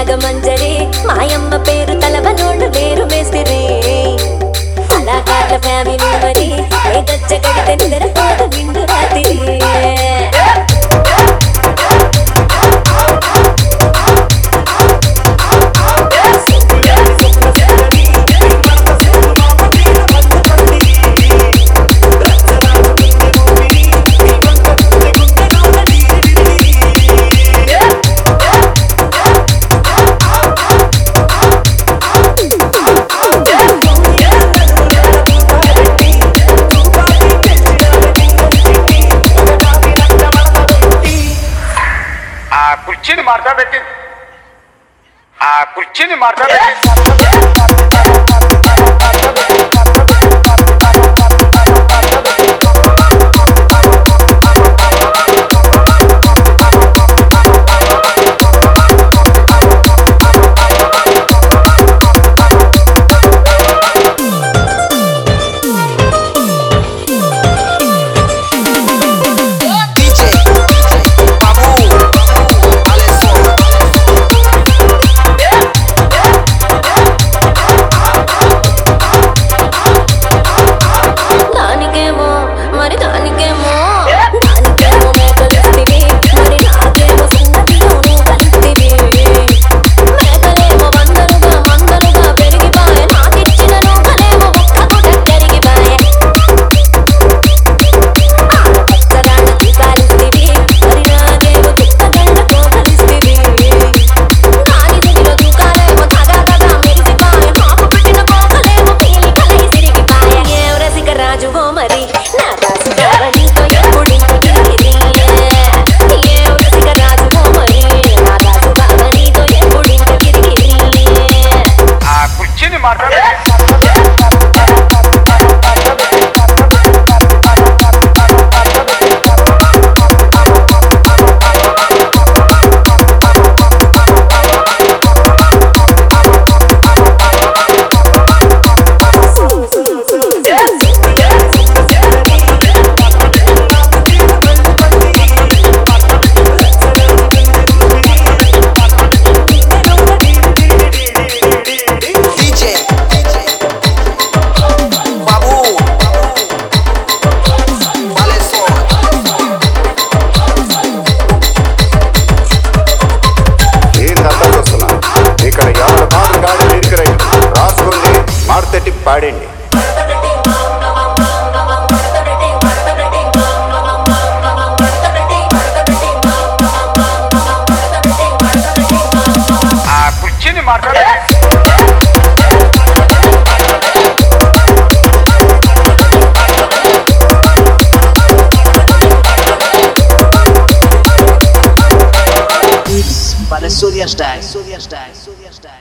నాగ మంజరి మాయమ్మ పేరు తలవనోడు వేరు మేస్తిరి కళాకారుల ఫ్యామిలీ మరి ఏ గచ్చ కడితే నిద్రపోదు నిండు రాత్రి ఆ కుర్చీని మార్చా పెట్టి ఆ కుర్చీని మార్చా పెట్టి DJ, Babu, Alessio. దానికేమో మరి దానికేమో దానికేమో మేకలిస్తివి మరి నాకేమో సంగతిలోను కలిస్తివి మేకలేమో వందలుగా మందలుగా పెరిగిపాయే నాకిచ్చిన నూకలేమో ఒక్కకుట పెరిగిపాయే పచ్చగాళ్ళ దీపాలిస్తివి మరి నాకేమో తుక్కగళ్ళ కోకలిస్తివి దాని దిగిలో దూకాలేమో తగా తగా మెరిసిపాయే నాకు పెట్టిన పోకలేమో పీలి కలయి సిరిగిపాయే ఏం రసిక రాజువో మరి నా దాసు నీతో ఎప్పుడు ఇంటికి ఏం రసిక రాజువో మరి నా దాసు నీతో ఎప్పుడు ఇంటికి ఆ కుర్చీని మార్చా పెట్టి DJ, Babu, Alessio. ఏందంతా చూస్తున్నా ఇక్కడ ఎవరి బాధ గాడి இருக்கிற రాసుకోండి మాడతెట్టి పాడండి ఆ కుర్చీని మార్చా పెట్టి It's Balesuria's style. Balesuria's style. Balesuria's style.